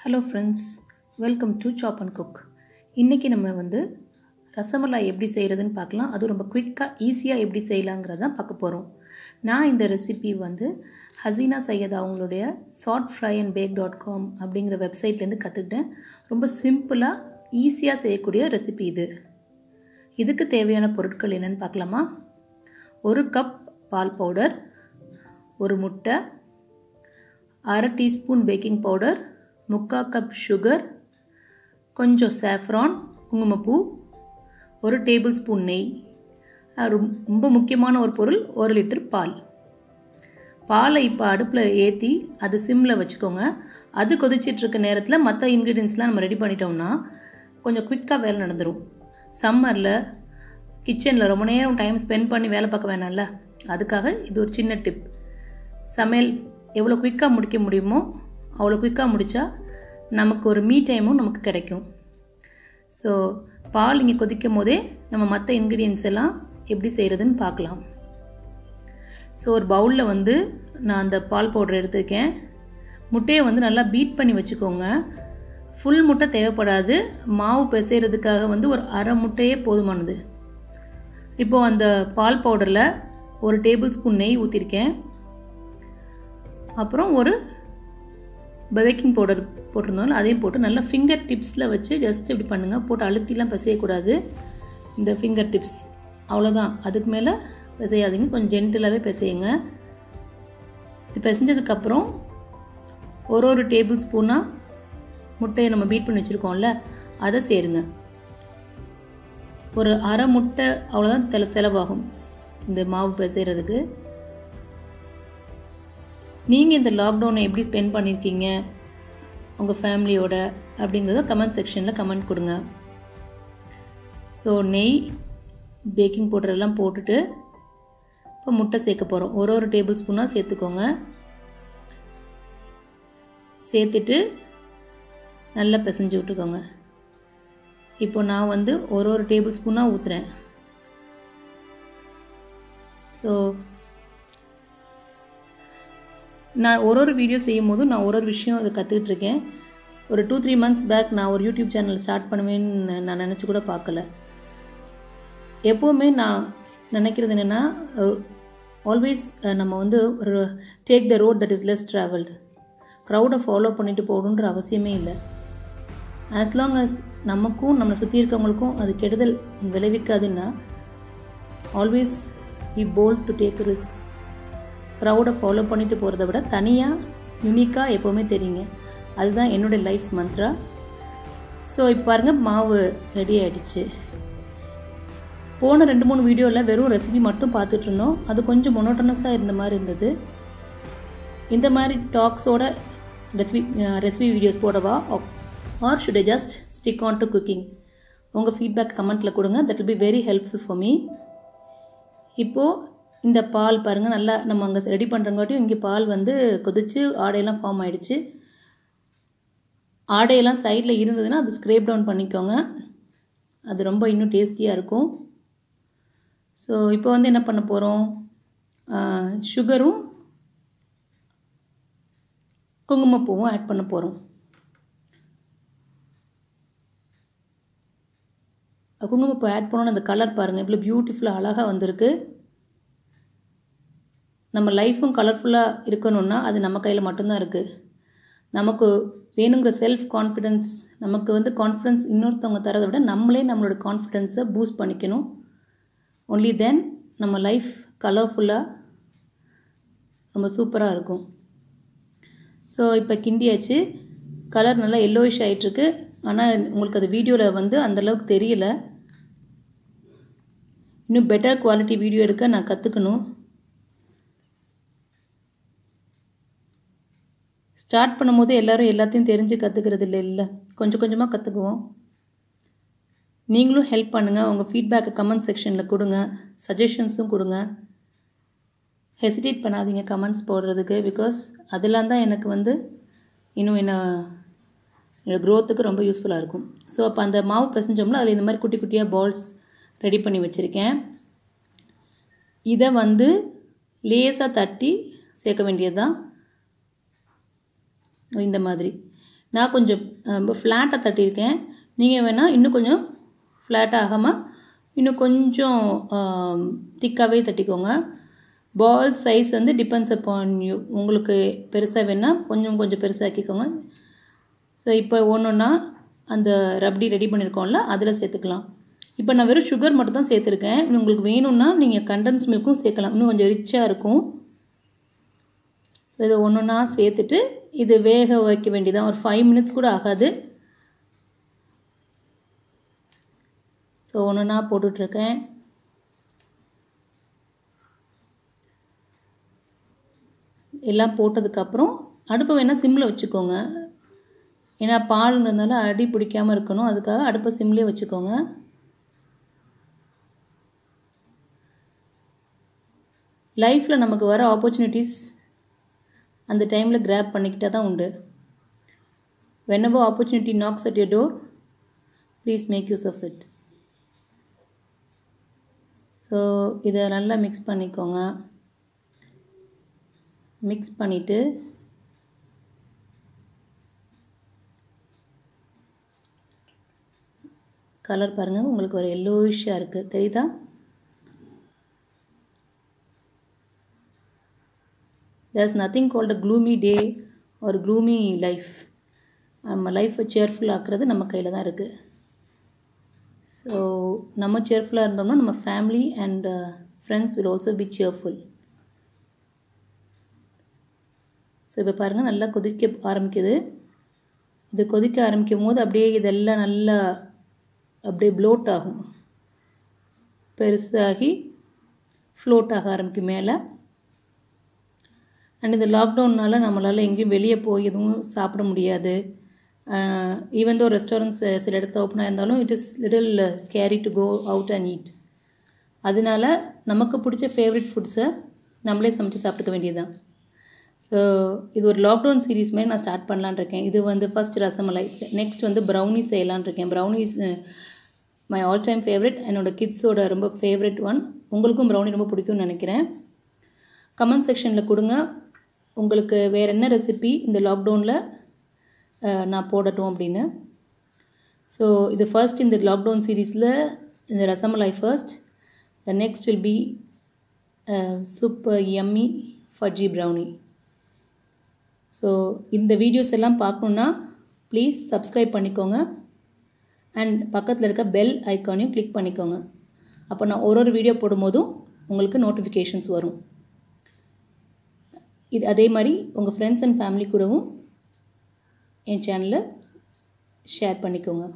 hello friends welcome to chop and cook இன்றைக்கி நம்ம வந்து ரசமலாய் எப்படி செய்கிறதுன்னு பார்க்கலாம் அதுவும் ரொம்ப குயிக்காக ஈஸியாக எப்படி செய்யலாங்கிறதான் பார்க்க போகிறோம் நான் இந்த ரெசிபி வந்து ஹசீனா சையத் அவங்களுடைய chat fry and bake dot com அப்படிங்கிற வெப்சைட்லேருந்து கற்றுக்கிட்டேன் ரொம்ப சிம்பிளாக ஈஸியாக செய்யக்கூடிய ரெசிபி இது இதுக்கு தேவையான பொருட்கள் என்னென்னு பார்க்கலாமா ஒரு கப் பால் பவுடர் ஒரு முட்டை அரை டீஸ்பூன் பேக்கிங் பவுடர் முக்கால் கப் சுகர் கொஞ்சம் சாஃப்ரான் குங்குமப்பூ ஒரு டேபிள் ஸ்பூன் நெய் ரொம்ப முக்கியமான ஒரு பொருள் ஒரு லிட்டர் பால் பாலை இப்போ அடுப்பில் ஏற்றி அது சிம்மில் வச்சுக்கோங்க அது கொதிச்சிட்ருக்க நேரத்தில் மற்ற இன்க்ரீடியன்ஸ்லாம் நம்ம ரெடி பண்ணிட்டோம்னா கொஞ்சம் குயிக்காக வேலை நடந்துடும் சம்மரில் கிச்சனில் ரொம்ப நேரம் டைம் ஸ்பெண்ட் பண்ணி வேலை பார்க்க வேணாம்ல அதுக்காக இது ஒரு சின்ன டிப் சமையல் எவ்வளோ குயிக்காக முடிக்க முடியுமோ அவ்வளோ குயிக்காக முடித்தா நமக்கு ஒரு மீ டைமும் நமக்கு கிடைக்கும் ஸோ பால் இங்கே கொதிக்கும் போதே நம்ம மற்ற இன்க்ரீடியன்ஸ் எல்லாம் எப்படி செய்கிறதுன்னு பார்க்கலாம் ஸோ ஒரு பவுலில் வந்து நான் அந்த பால் பவுடர் எடுத்திருக்கேன் முட்டையை வந்து நல்லா பீட் பண்ணி வச்சுக்கோங்க ஃபுல் முட்டை தேவைப்படாது மாவு பிசைகிறதுக்காக வந்து ஒரு அரை முட்டையே போதுமானது இப்போது அந்த பால் பவுடரில் ஒரு டேபிள் ஸ்பூன் நெய் ஊற்றிருக்கேன் அப்புறம் ஒரு பேக்கிங் பவுடர் போட்டிருந்தோம்ல அதையும் போட்டு நல்லா ஃபிங்கர் டிப்ஸில் வச்சு ஜஸ்ட் இப்படி பண்ணுங்கள் போட்டு அழுத்திலாம் பிசையக்கூடாது இந்த ஃபிங்கர் டிப்ஸ் அவ்வளோதான் அதுக்கு மேலே பிசையாதீங்க கொஞ்சம் ஜென்டிலாகவே பிசையுங்க இது பிசைஞ்சதுக்கப்புறம் ஒரு ஒரு டேபிள் ஸ்பூனாக முட்டையை நம்ம பீட் பண்ணி வச்சுருக்கோம்ல அதை சேருங்க ஒரு அரை முட்டை அவ்வளோதான் தெல செலவாகும் இந்த மாவு பிசைகிறதுக்கு நீங்கள் இந்த லாக்டவுனை எப்படி ஸ்பெண்ட் பண்ணியிருக்கீங்க உங்கள் ஃபேமிலியோட அப்படிங்கிறத கமெண்ட் செக்ஷனில் கமெண்ட் கொடுங்க ஸோ நெய் பேக்கிங் பவுடர் எல்லாம் போட்டுட்டு இப்போ முட்டை சேர்க்க போகிறோம் ஒரு ஒரு டேபிள் ஸ்பூனாக சேர்த்துக்கோங்க சேர்த்துட்டு நல்லா பிசைஞ்சு விட்டுக்கோங்க இப்போ நான் வந்து ஒரு ஒரு டேபிள் ஸ்பூனாக ஊற்றுறேன் ஸோ நான் ஒரு ஒரு வீடியோ செய்யும் போதும் நான் ஒரு ஒரு விஷயம் அதை கற்றுக்கிட்டு இருக்கேன் ஒரு டூ த்ரீ மந்த்ஸ் பேக் நான் ஒரு யூடியூப் சேனல் ஸ்டார்ட் பண்ணுவேன்னு நான் நினச்சி கூட பார்க்கல எப்போவுமே நான் நினைக்கிறது என்னென்னா ஆல்வேஸ் நம்ம வந்து ஒரு take the road that is less travelled க்ரௌடை ஃபாலோ பண்ணிட்டு போகணுன்ற அவசியமே இல்லை ஆஸ் லாங் அஸ் நமக்கும் நம்மளை சுற்றி இருக்கவங்களுக்கும் அது கெடுதல் விளைவிக்காதுன்னா always we bold to take risks க்ரௌடை ஃபாலோ பண்ணிட்டு போகிறத விட தனியாக யுனிக்காக எப்போவுமே தெரியுங்க அதுதான் என்னுடைய லைஃப் மந்த்ரா ஸோ இப்போ பாருங்கள் மாவு ரெடி ஆகிடுச்சு போன ரெண்டு மூணு வீடியோவில் வெறும் ரெசிபி மட்டும் பார்த்துட்டு இருந்தோம் அது கொஞ்சம் மொனோட்டனஸாக இருந்த மாதிரி இருந்தது இந்த மாதிரி டாக்ஸோட ரெசிபி ரெசிபி வீடியோஸ் போடவா or should I just stick on to cooking உங்கள் ஃபீட்பேக் கமெண்ட்டில் கொடுங்க that will be very helpful for me இப்போது இந்த பால் பாருங்கள் நல்லா நம்ம அங்கே ரெடி பண்ணுறங்காட்டியும் இங்கே பால் வந்து கொதித்து ஆடையெல்லாம் ஃபார்ம் ஆகிடுச்சு ஆடையெல்லாம் சைடில் இருந்ததுன்னா அது ஸ்க்ரேப் டவுன் பண்ணிக்கோங்க அது ரொம்ப இன்னும் டேஸ்டியாக இருக்கும் ஸோ இப்போ வந்து என்ன பண்ண போகிறோம் சுகரும் குங்குமப்பூவும் ஆட் பண்ண போகிறோம் குங்குமப்பூ ஆட் பண்ணோன்னு அந்த கலர் பாருங்கள் இவ்வளோ பியூட்டிஃபுல்லாக அழகாக வந்திருக்கு நம்ம லைஃப்பும் கலர்ஃபுல்லாக இருக்கணும்னா அது நம்ம கையில் மட்டும்தான் இருக்குது நமக்கு வேணுங்கிற செல்ஃப் கான்ஃபிடென்ஸ் நமக்கு வந்து கான்ஃபிடென்ஸ் இன்னொருத்தவங்க தரதை விட நம்மளே நம்மளோட கான்ஃபிடென்ஸை பூஸ்ட் பண்ணிக்கணும் ஒன்லி தென் நம்ம லைஃப் கலர்ஃபுல்லாக ரொம்ப சூப்பராக இருக்கும் ஸோ இப்போ கிண்டியாச்சு கலர் நல்லா எல்லோயிஷ் ஆகிட்டுருக்கு ஆனால் உங்களுக்கு அது வீடியோவில் வந்து அந்தளவுக்கு தெரியல இன்னும் பெட்டர் குவாலிட்டி வீடியோ எடுக்க நான் கற்றுக்கணும் ஸ்டார்ட் பண்ணும்போது எல்லோரும் எல்லாத்தையும் தெரிஞ்சு கற்றுக்கிறது இல்லை இல்லை கொஞ்சம் கொஞ்சமாக கற்றுக்குவோம் நீங்களும் ஹெல்ப் பண்ணுங்கள் உங்கள் ஃபீட்பேக்கை கமெண்ட் செக்ஷனில் கொடுங்க சஜஷன்ஸும் கொடுங்க ஹெசிடேட் பண்ணாதீங்க கமெண்ட்ஸ் போடுறதுக்கு பிகாஸ் அதெல்லாம் தான் எனக்கு வந்து இன்னும் என்ன என்னோடய க்ரோத்துக்கு ரொம்ப யூஸ்ஃபுல்லாக இருக்கும் ஸோ அப்போ அந்த மாவு பிசைஞ்சோம்னா அதில் இந்த மாதிரி குட்டி குட்டியாக பால்ஸ் ரெடி பண்ணி வச்சுருக்கேன் இதை வந்து லேசாக தட்டி சேர்க்க வேண்டியது தான் இந்த மாதிரி நான் கொஞ்சம் ஃப்ளாட்டாக தட்டியிருக்கேன் நீங்கள் வேணால் இன்னும் கொஞ்சம் ஃப்ளாட் ஆகாமல் இன்னும் கொஞ்சம் திக்காகவே தட்டிக்கோங்க பால் சைஸ் வந்து டிபெண்ட்ஸ் அப்பான் யூ உங்களுக்கு பெருசாக வேணால் கொஞ்சம் கொஞ்சம் பெருசாக்கிக்கோங்க ஸோ இப்போ ஒன்று ஒன்றா அந்த ரப்டி ரெடி பண்ணியிருக்கோம்ல அதில் சேர்த்துக்கலாம் இப்போ நான் வெறும் சுகர் மட்டும் தான் சேர்த்துருக்கேன் இன்னும் உங்களுக்கு வேணும்னா நீங்கள் கண்டன்ஸ் மில்க்கும் சேர்க்கலாம் இன்னும் கொஞ்சம் ரிச்சாக இருக்கும் ஸோ இதை ஒன்று ஒன்றா சேர்த்துட்டு இது வேக வைக்க வேண்டியதான் ஒரு ஃபைவ் மினிட்ஸ் கூட ஆகாது ஸோ ஒன்று ஒன்றா போட்டுட்ருக்கேன் எல்லாம் போட்டதுக்கப்புறம் அடுப்பை வேணால் சிம்மில் வச்சுக்கோங்க ஏன்னா பால்ங்கிறதுனால அடி பிடிக்காமல் இருக்கணும் அதுக்காக அடுப்பை சிம்லேயே வச்சுக்கோங்க லைஃப்பில் நமக்கு வர ஆப்பர்ச்சுனிட்டிஸ் அந்த டைமில் கிராப் பண்ணிக்கிட்டால் தான் உண்டு வென்னவோ opportunity knocks at your door please make use of it so இதை நல்லா மிக்ஸ் பண்ணிக்கோங்க மிக்ஸ் பண்ணிவிட்டு கலர் பாருங்கள் உங்களுக்கு ஒரு எல்லோயிஷாக இருக்குது தெரியுதா there's nothing called a gloomy day ஒரு க்ளூமி லைஃப் நம்ம லைஃப்பை சேர்ஃபுல் ஆக்குறது நம்ம கையில் தான் இருக்குது ஸோ நம்ம சேர்ஃபுல்லாக இருந்தோம்னா நம்ம family and friends will also be cheerful so இப்போ பாருங்கள் நல்லா கொதிக்க ஆரம்பிக்குது இது கொதிக்க ஆரம்பிக்கும் போது அப்படியே இதெல்லாம் நல்லா அப்படியே ப்ளோட் ஆகும் பெருசாகி ஃப்ளோட் ஆக ஆரம்பிக்கும் மேலே அண்ட் இந்த லாக்டவுன்னால் நம்மளால் எங்கேயும் வெளியே போய் எதுவும் சாப்பிட முடியாது ஈவன் தோ ரெஸ்டாரண்ட்ஸ் சில இடத்துல ஓப்பனாக இருந்தாலும் it is little scary to go out and eat அதனால நமக்கு பிடிச்ச ஃபேவரட் ஃபுட்ஸை நம்மளே சமைச்சு சாப்பிட்டுக்க வேண்டியது தான் ஸோ இது ஒரு லாக்டவுன் சீரீஸ் மாதிரி நான் ஸ்டார்ட் பண்ணலான் இருக்கேன் இது வந்து ஃபஸ்ட் ரசமலை நெக்ஸ்ட் வந்து ப்ரௌனி செய்யலான் இருக்கேன் brownies my all time favourite என்னோடய கிட்ஸோட ரொம்ப ஃபேவரட் ஒன் உங்களுக்கும் ப்ரௌனி ரொம்ப பிடிக்கும்னு நினைக்கிறேன் கமெண்ட் செக்ஷனில் கொடுங்க உங்களுக்கு வேறு என்ன ரெசிபி இந்த லாக்டவுனில் நான் போடட்டும் அப்படின்னு ஸோ இது ஃபர்ஸ்ட் இந்த லாக்டவுன் சீரீஸில் இந்த rasmalai first the next will be super yummy fudgy brownie so இந்த வீடியோஸ் எல்லாம் பார்க்கணுன்னா ப்ளீஸ் சப்ஸ்கிரைப் பண்ணிக்கோங்க அண்ட் பக்கத்தில் இருக்க பெல் ஐக்கானையும் கிளிக் பண்ணிக்கோங்க அப்போ நான் ஒரு ஒரு வீடியோ போடும்போதும் உங்களுக்கு நோட்டிஃபிகேஷன்ஸ் வரும் இது அதே மாதிரி உங்கள் ஃப்ரெண்ட்ஸ் அண்ட் ஃபேமிலி கூடவும் என் சேனலை ஷேர் பண்ணிக்கோங்க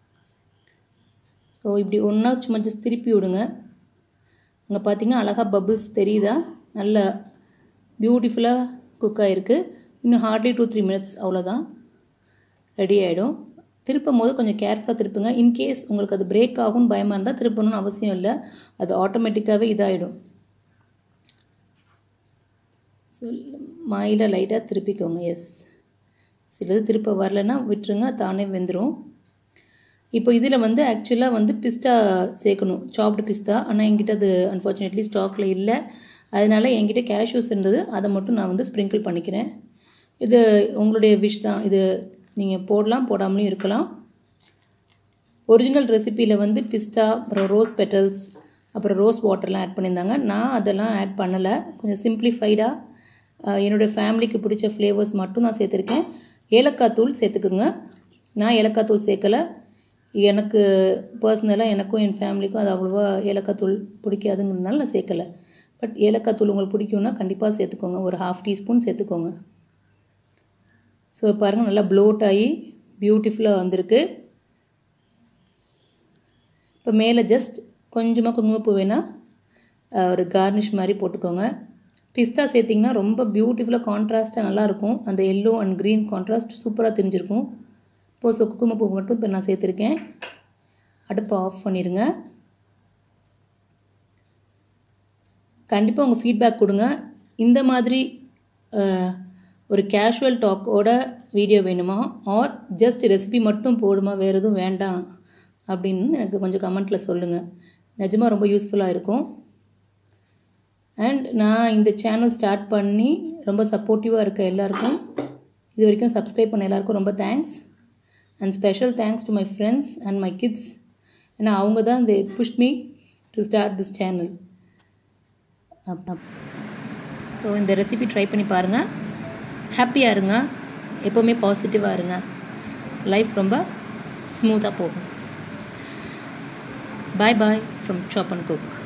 ஸோ இப்படி ஒன்றா சும்மா ஜஸ்ட் திருப்பி விடுங்க அங்கே பார்த்தீங்கன்னா அழகாக பபுள்ஸ் தெரியுதா நல்ல பியூட்டிஃபுல்லாக குக் ஆகிருக்கு இன்னும் ஹார்ட்லி டூ த்ரீ மினிட்ஸ் அவ்வளோதான் ரெடி ஆகிடும் திருப்பும் போது கொஞ்சம் கேர்ஃபுல்லாக திருப்புங்க இன்கேஸ் உங்களுக்கு அது பிரேக் ஆகும்னு பயமாக இருந்தால் திருப்பணும்னு அவசியம் இல்லை அது ஆட்டோமேட்டிக்காகவே இதாகிடும் ஸோ மாயில் லைட்டாக திருப்பிக்கோங்க எஸ் சிலது திருப்ப வரலன்னா விட்டுருங்க தானே வெந்துடும் இப்போ இதில் வந்து ஆக்சுவலாக வந்து பிஸ்தா சேர்க்கணும் சாப்டு பிஸ்தா ஆனால் என்கிட்ட அது அன்ஃபார்ச்சுனேட்லி ஸ்டாக்கில் இல்லை அதனால் என்கிட்ட கேஷ்யூஸ் இருந்தது அதை மட்டும் நான் வந்து ஸ்ப்ரிங்கிள் பண்ணிக்கிறேன் இது உங்களுடைய விஷ் தான் இது நீங்கள் போடலாம் போடாமலும் இருக்கலாம் ஒரிஜினல் ரெசிப்பியில் வந்து பிஸ்தா அப்புறம் ரோஸ் பெட்டல்ஸ் அப்புறம் ரோஸ் வாட்டர்லாம் ஆட் பண்ணியிருந்தாங்க நான் அதெல்லாம் ஆட் பண்ணலை கொஞ்சம் சிம்ப்ளிஃபைடாக என்னோடய ஃபேமிலிக்கு பிடிச்ச ஃப்ளேவர்ஸ் மட்டும் தான் சேர்த்துருக்கேன் ஏலக்காய் தூள் சேர்த்துக்குங்க நான் ஏலக்காய் தூள் சேர்க்கலை எனக்கு பர்சனலாக எனக்கும் என் ஃபேமிலிக்கும் அது அவ்வளோவா ஏலக்காய் தூள் பிடிக்காதுங்கிறதுனால நான் சேர்க்கலை பட் ஏலக்காய் தூள் உங்களுக்கு பிடிக்கும்னா கண்டிப்பாக சேர்த்துக்கோங்க ஒரு ஹாஃப் டீஸ்பூன் சேர்த்துக்கோங்க ஸோ பாருங்கள் நல்லா ப்ளோட் ஆகி பியூட்டிஃபுல்லாக வந்திருக்கு இப்போ மேலே ஜஸ்ட் கொஞ்சமாக குங்குமப்பூ வேணால் ஒரு கார்னிஷ் மாதிரி போட்டுக்கோங்க பிஸ்தா சேர்த்திங்கன்னா ரொம்ப பியூட்டிஃபுல்லாக கான்ட்ராஸ்ட்டாக நல்லாயிருக்கும் அந்த எல்லோ அண்ட் க்ரீன் கான்ட்ராஸ்ட் சூப்பராக தெரிஞ்சிருக்கும் இப்போது ஸோ குங்குமப்பூ மட்டும் இப்போ நான் சேர்த்துருக்கேன் அடுப்பை ஆஃப் பண்ணிடுங்க கண்டிப்பாக உங்கள் ஃபீட்பேக் கொடுங்க இந்த மாதிரி ஒரு கேஷுவல் டாக்கோட வீடியோ வேணுமா ஆர் ஜஸ்ட் ரெசிபி மட்டும் போடுமா வேறு எதுவும் வேண்டாம் அப்படின்னு எனக்கு கொஞ்சம் கமெண்ட்டில் சொல்லுங்கள் நிஜமாக ரொம்ப யூஸ்ஃபுல்லாக இருக்கும் அண்ட் நான் இந்த சேனல் ஸ்டார்ட் பண்ணி ரொம்ப சப்போர்ட்டிவாக இருக்க எல்லாருக்கும் இது வரைக்கும் சப்ஸ்கிரைப் பண்ண எல்லாருக்கும் ரொம்ப thanks and special thanks to my friends and my kids ஏன்னா அவங்க தான் இந்த push me to start this channel so இந்த ரெசிபி ட்ரை பண்ணி பாருங்கள் ஹாப்பியாக இருங்க எப்போவுமே பாசிட்டிவாக இருங்க லைஃப் ரொம்ப ஸ்மூத்தாக போகும் bye bye from chop and cook